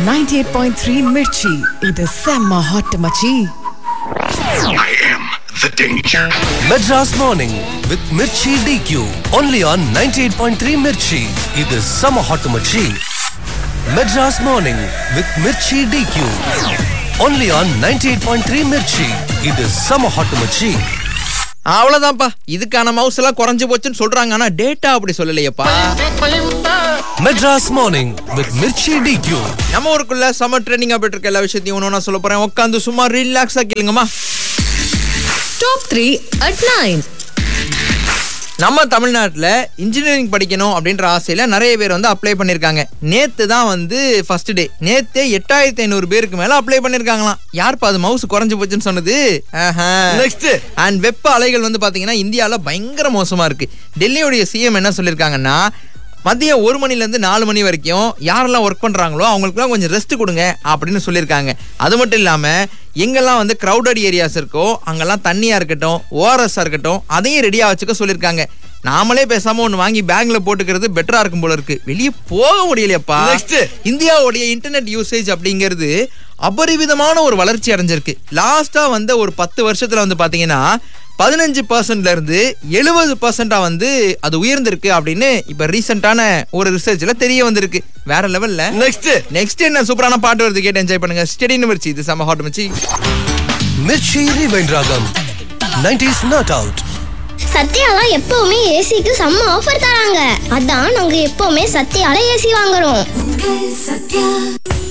98.3 Mirchi. இது செம்ம hot மச்சி I am the danger. Madras Morning with Mirchi DQ. Only on 98.3 Mirchi. இது Summer Hot Machi. Madras Morning with Mirchi DQ. Only on 98.3 Mirchi. இது Summer Hot Machi. அவ்வளவுதான்ப்பா இதுக்கான mouse எல்லாம் குறைஞ்சு போச்சுன்னு சொல்றாங்க ஆனா டேட்டா அப்படி சொல்லலையேப்பா Madras Morning with Mirchi DQ. நம்ம ஊருக்குள்ள சம்மர் ட்ரெண்டிங் போயிட்டு இருக்க எல்லா விஷயத்தையும் ஒன்று ஒன்றா சொல்ல போறேன் உட்காந்து சும்மா ரிலாக்ஸா கேளுங்கம்மா Top 3 at 9. நம்ம தமிழ்நாட்டில் இன்ஜினியரிங் படிக்கணும் அப்படின்ற ஆசையில் நிறைய பேர் வந்து அப்ளை பண்ணியிருக்காங்க நேற்று தான் வந்து ஃபர்ஸ்ட் டே நேற்றே எட்டாயிரத்தி ஐநூறு பேருக்கு மேலே அப்ளை பண்ணியிருக்காங்களாம் யாருப்பா அது மவுஸ் குறைஞ்சு போச்சுன்னு சொன்னது நெக்ஸ்ட் அண்ட் வெப்ப அலைகள் வந்து பார்த்தீங்கன்னா இந்தியாவில் பயங்கர மோசமாக இருக்கு டெல்லியோடைய சிஎம் என்ன சொல்லியிருக்காங்கன்னா மதியம் ஒரு மணிலேருந்து நாலு மணி வரைக்கும் யாரெல்லாம் ஒர்க் பண்ணுறாங்களோ அவங்களுக்குலாம் கொஞ்சம் ரெஸ்ட் கொடுங்க அப்படின்னு சொல்லியிருக்காங்க அது மட்டும் இல்லாமல் எங்கெல்லாம் வந்து க்ரௌடட் ஏரியாஸ் இருக்கோ அங்கெல்லாம் தண்ணியாக இருக்கட்டும் ஓஆர்எஸ்ஸாக இருக்கட்டும் அதையும் ரெடியாக வச்சுக்க சொல்லியிருக்காங்க நாமளே பேசாம ஒன்று வாங்கி பேங்க்ல போட்டுக்கிறது பெட்டரா இருக்கும் போல இருக்கு வெளியே போக முடியலையப்பா இந்தியாவுடைய இன்டர்நெட் யூசேஜ் அப்படிங்கிறது அபரிவிதமான ஒரு வளர்ச்சி அடைஞ்சிருக்கு லாஸ்டா வந்த ஒரு பத்து வருஷத்துல வந்து பாத்தீங்கன்னா பதினஞ்சு பர்சன்ட்ல இருந்து எழுபது பர்சன்டா வந்து அது உயர்ந்திருக்கு அப்படின்னு இப்ப ரீசெண்டான ஒரு ரிசர்ச்ல தெரிய வந்திருக்கு வேற லெவல்ல நெக்ஸ்ட் நெக்ஸ்ட் என்ன சூப்பரான பாட்டு வருது கேட்டு என்ஜாய் பண்ணுங்க ஸ்டெடின்னு வச்சு இது செம்ம ஹாட் மச்சி Mirchi Rewind Ragam. 90s Not Out. சத்யாலாம் எப்பவுமே ஏசிக்கு செம்ம ஆஃபர் தராங்க அதான் நாங்க எப்பவுமே சத்யால ஏசி வாங்குறோம்